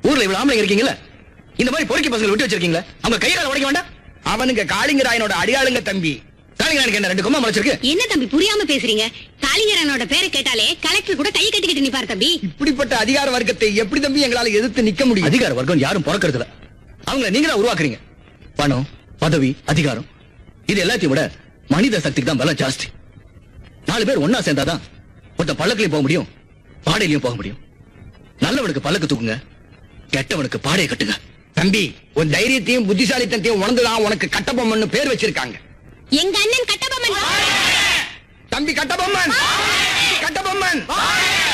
ஊர்ல இவ்வளவு ஆம்பளைங்க இருக்கீங்கல்ல இந்த மாதிரி பொறுக்கி பசங்களை விட்டு வச்சிருக்கீங்களா அவங்க கையால உடைக்க வேண்டாம் அவனுங்க காளிங்கராயனோட அடியாளுங்க தம்பி காளிங்கராயனுக்கு என்ன ரெண்டு கொம்பா முளைச்சிருக்கு என்ன தம்பி புரியாம பேசுறீங்க காளிங்கரனோட பேரை கேட்டாலே கலெக்டர் கூட கையை கட்டிக்கிட்டு நிப்பாரு தம்பி இப்படிப்பட்ட அதிகார வர்க்கத்தை எப்படி தம்பி எங்களால எதிர்த்து நிக்க முடியும் அதிகார வர்க்கம் யாரும் பிறக்கிறது இல்ல அவங்கள நீங்க தான் உருவாக்குறீங்க பணம் பதவி அதிகாரம் இது எல்லாத்தையும் விட மனித சக்திக்கு தான் பலம் ஜாஸ்தி நாலு பேர் ஒன்னா சேர்ந்தாதான் ஒருத்த பல்லக்கிலையும் போக முடியும் பாடையிலையும் போக முடியும் நல்லவனுக்கு பல்லக்கு தூக்குங்க கெட்டவனுக்கு பாடையை கட்டுங்க தம்பி உன் தைரியத்தையும் புத்திசாலித்தனத்தையும் உணர்ந்துதான் உனக்கு கட்டபொம்மன் பேர் வச்சிருக்காங்க எங்க அண்ணன் கட்டபொம்மன் தம்பி கட்டபொம்மன் கட்டபொம்மன்